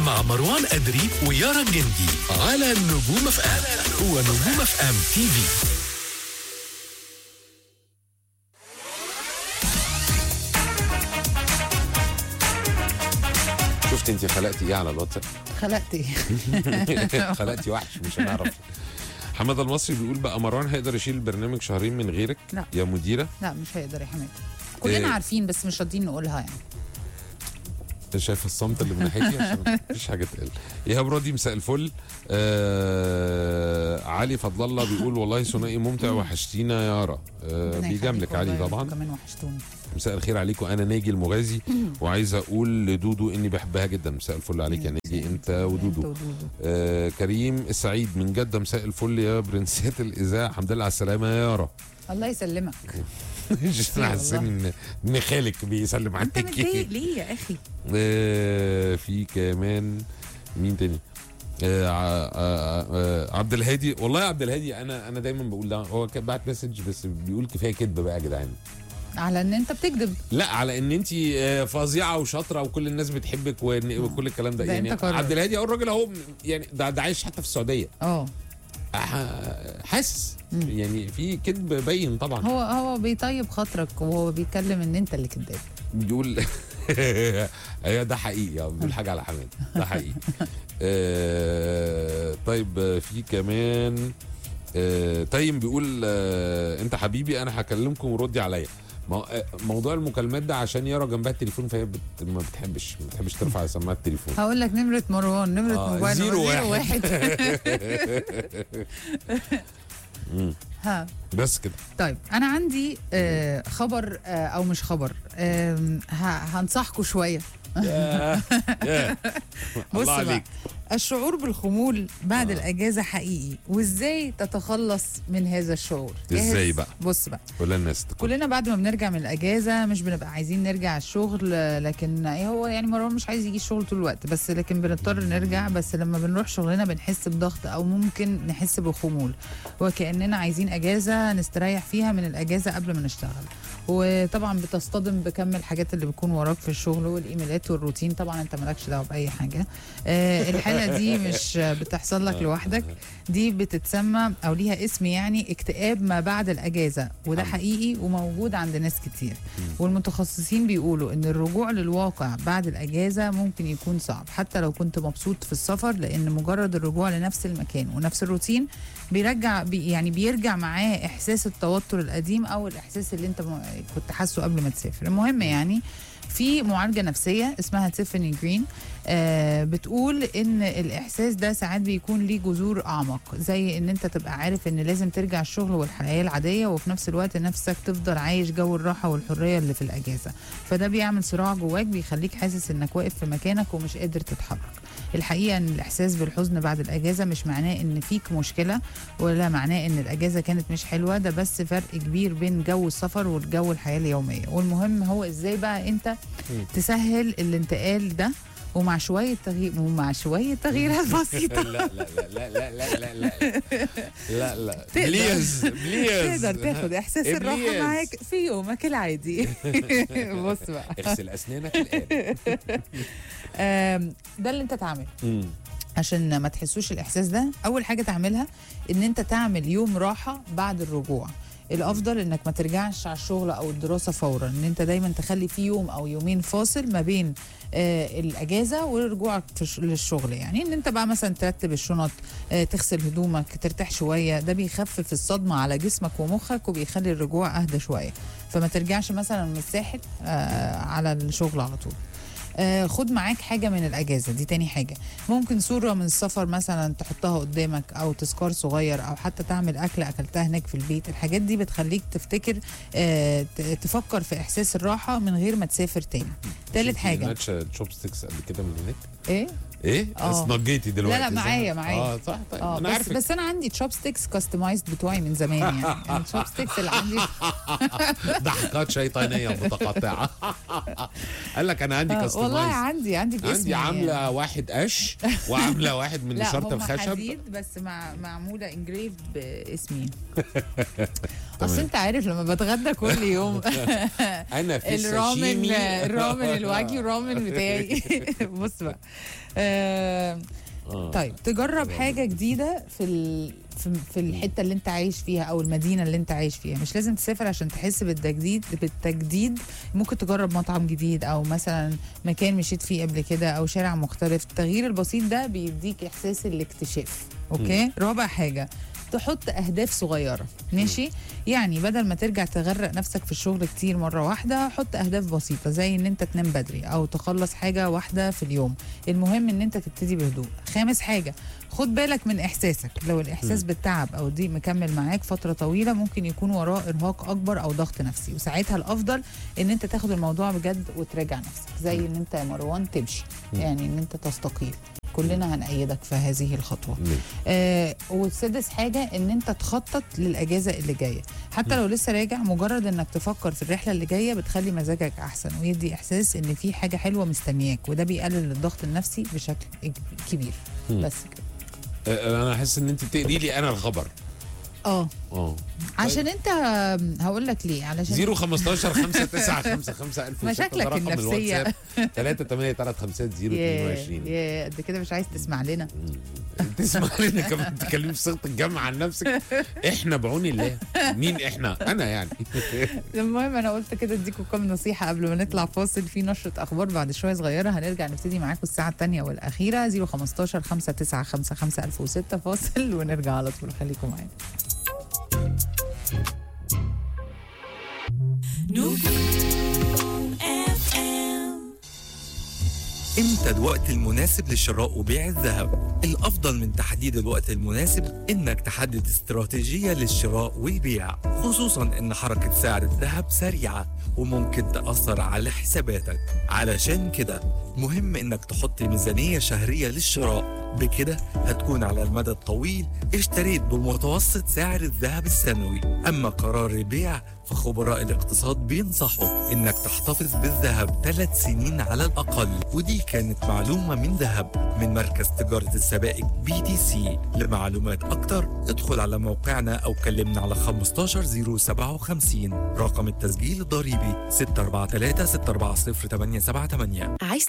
مع مروان أدري ويارا الجندي على نجوم اف ام هو نجوم اف ام تي في شفت انت خلقتي ايه على الواتساب خلقت ايه خلقتي وحش مش هنعرف حمد المصري بيقول بقى مروان هيقدر يشيل البرنامج شهرين من غيرك لا. يا مديره لا مش هيقدر يا حماد كلنا إيه. عارفين بس مش راضيين نقولها يعني شايف الصمت اللي من ناحيتي عشان مفيش حاجه تقل ايهاب راضي مساء الفل آه علي فضل الله بيقول والله ثنائي ممتع وحشتينا يا يارا آه ربنا بيجاملك يخليك علي والله، طبعا كمان وحشتوني مساء الخير عليكم انا ناجي المغازي وعايز اقول لدودو اني بحبها جدا مساء الفل عليك يا ناجي انت انت ودودو ودودو آه كريم السعيد من جده مساء الفل يا برنسات الاذاعه الحمد لله على السلامه يا يارا الله يسلمك انا حاسين ان ان خالك بيسلم انت عليك متضايق ليه يا اخي آه، في كمان مين تاني آه، ع- آه، آه، عبد الهادي والله يا عبد الهادي انا انا دايما بقول ده هو كان بعت مسج بس بيقول كفايه كدب بقى يا جدعان على ان انت بتكذب لا على ان انت فظيعه وشاطره وكل الناس بتحبك وإن- وكل الكلام ده ده يعني أنت قرر. عبد الهادي اهو الراجل اهو يعني ده, ده عايش حتى في السعوديه اه ح- حاسس يعني في كذب باين طبعا هو هو بيطيب خاطرك وهو بيتكلم ان انت اللي كذاب بيقول ايوه ده حقيقي يعني بيقول حاجه على حماد ده حقيقي آه طيب آه، في كمان آه تيم بيقول آه انت حبيبي انا هكلمكم وردي عليا مو- آه، موضوع المكالمات ده عشان يرى جنبها التليفون فهي بت... ما بتحبش ما بتحبش ترفع سماعه التليفون هقول لك نمرة مروان نمرة آه، موبايل زيرو زيرو واحد. واحد مم. ها بس كده طيب انا عندي آه خبر آه او مش خبر آه هنصحكم شويه ياه، ياه. بص الله بقى عليك الشعور بالخمول بعد آه. آه. الاجازه حقيقي وازاي تتخلص من هذا الشعور جاهز؟ إزاي بقى؟ بص بقى قول للناس تكون كلنا بعد ما بنرجع من الاجازه مش بنبقى عايزين نرجع الشغل آه، لكن ايه هو يعني مروان مش عايز يجي الشغل طول الوقت بس لكن بنضطر نرجع بس لما بنروح شغلنا بنحس بضغط او ممكن نحس بخمول وكاننا عايزين اجازه نستريح فيها من الاجازه قبل ما نشتغل وطبعا بتصطدم بكم الحاجات اللي بتكون وراك في الشغل والايميلات والروتين طبعا انت مالكش دعوه باي حاجه آه الحاله دي مش بتحصل لك لوحدك دي بتتسمى او ليها اسم يعني اكتئاب ما بعد الاجازه وده حلو. حقيقي وموجود عند ناس كتير والمتخصصين بيقولوا ان الرجوع للواقع بعد الاجازه ممكن يكون صعب حتى لو كنت مبسوط في السفر لان مجرد الرجوع لنفس المكان ونفس الروتين بيرجع بي يعني بيرجع معاه احساس التوتر القديم او الاحساس اللي انت م- كنت حاسه قبل ما تسافر المهم يعني في معالجه نفسيه اسمها تيفاني جرين آه بتقول ان الاحساس ده ساعات بيكون ليه جذور اعمق زي ان انت تبقى عارف ان لازم ترجع الشغل والحياه العاديه وفي نفس الوقت نفسك تفضل عايش جو الراحه والحريه اللي في الاجازه فده بيعمل صراع جواك بيخليك حاسس انك واقف في مكانك ومش قادر تتحرك الحقيقه ان الاحساس بالحزن بعد الاجازه مش معناه ان فيك مشكله ولا معناه ان الاجازه كانت مش حلوه ده بس فرق كبير بين جو السفر والجو الحياه اليوميه والمهم هو ازاي بقى انت تسهل الانتقال ده ومع شويه تغيير ومع شويه تغييرات بسيطه لا لا لا لا لا لا لا لا لا تقدر. بليز بليز تقدر تاخد احساس الراحه إبليس. معاك في يومك العادي بص بقى اغسل اسنانك الان آم، ده اللي انت تعمله مم. عشان ما تحسوش الاحساس ده اول حاجه تعملها ان انت تعمل يوم راحه بعد الرجوع الافضل انك ما ترجعش على الشغل او الدراسه فورا ان انت دايما تخلي في يوم او يومين فاصل ما بين آه الاجازه ورجوعك في ش- للشغل يعني ان انت بقى مثلا ترتب الشنط آه تغسل هدومك ترتاح شويه ده بيخفف الصدمه على جسمك ومخك وبيخلي الرجوع اهدى شويه فما ترجعش مثلا من الساحل آه على الشغل على طول آه، خد معاك حاجة من الأجازة دي تاني حاجة ممكن صورة من السفر مثلا تحطها قدامك أو تذكار صغير أو حتى تعمل أكلة أكلتها هناك في البيت الحاجات دي بتخليك تفتكر آه، ت- تفكر في إحساس الراحة من غير ما تسافر تاني تالت حاجة ماتش تشوب ستيكس قبل كده من هناك إيه؟ ايه آه. بس نجيتي دلوقتي لا، لا، صح؟ معايا- معايا. اه صح طيب اه انا بس, عارفك بس أنا عندي تشوب ستيكس كاستمايزد بتوعي من زمان يعني التشوب ستيكس اللي عندي ضحكات شيطانيه متقطعه قال لك انا عندي آه، كاستمايز والله عندي عندي باسمي عندي عامله واحد قش وعامله واحد من لا شرط هم الخشب حديد بس مع معموله انجريف باسمي اصل انت عارف لما بتغدى كل يوم انا في الرامن ساشيمي الرامن الواجي رامن بتاعي بص بقى آه آه. طيب تجرب حاجه جديده في ال... في في الحته اللي انت عايش فيها او المدينه اللي انت عايش فيها مش لازم تسافر عشان تحس بالتجديد بالتجديد ممكن تجرب مطعم جديد او مثلا مكان مشيت فيه قبل كده او شارع مختلف التغيير البسيط ده بيديك احساس الاكتشاف اوكي رابع حاجه تحط اهداف صغيره ماشي يعني بدل ما ترجع تغرق نفسك في الشغل كتير مره واحده حط اهداف بسيطه زي ان انت تنام بدري او تخلص حاجه واحده في اليوم المهم ان انت تبتدي بهدوء خامس حاجه خد بالك من احساسك لو الاحساس بالتعب او الضيق مكمل معاك فتره طويله ممكن يكون وراه ارهاق اكبر او ضغط نفسي وساعتها الافضل ان انت تاخد الموضوع بجد وتراجع نفسك زي ان انت يا مروان تمشي يعني ان انت تستقيل كلنا هنأيدك في هذه الخطوه ماشي. آه والسادس حاجه ان انت تخطط للاجازه اللي جايه حتى لو لسه راجع مجرد انك تفكر في الرحله اللي جايه بتخلي مزاجك احسن ويدي احساس ان في حاجه حلوه مستنياك وده بيقلل الضغط النفسي بشكل إج- كبير مم. بس كده آه، انا احس ان انت بتقري لي انا الخبر اه اه عشان انت هقول لك ليه علشان 0 15 5 9 5 5 1000 مشاكلك النفسية. 3 8 3 5 0 يا 22 يا قد كده مش عايز تسمع لنا تسمع لنا كمان تتكلمي في صيغه الجمع عن نفسك احنا بعون الله مين احنا انا يعني المهم انا قلت كده اديكم كام نصيحه قبل ما نطلع فاصل في نشره اخبار بعد شويه صغيره هنرجع نبتدي معاكم الساعه الثانيه والاخيره 015 595 1006 فاصل ونرجع على طول خليكم معانا امتى الوقت المناسب لشراء وبيع الذهب الافضل من تحديد الوقت المناسب انك تحدد استراتيجية للشراء والبيع خصوصا ان حركة سعر الذهب سريعة وممكن تأثر على حساباتك علشان كده مهم انك تحط ميزانية شهرية للشراء بكده هتكون على المدى الطويل اشتريت بمتوسط سعر الذهب السنوي اما قرار البيع فخبراء الاقتصاد بينصحوا انك تحتفظ بالذهب ثلاث سنين على الاقل ودي كانت معلومه من ذهب من مركز تجاره السبائك بي تي سي لمعلومات اكتر ادخل على موقعنا او كلمنا على 15057 رقم التسجيل الضريبي 643 640 878 عايز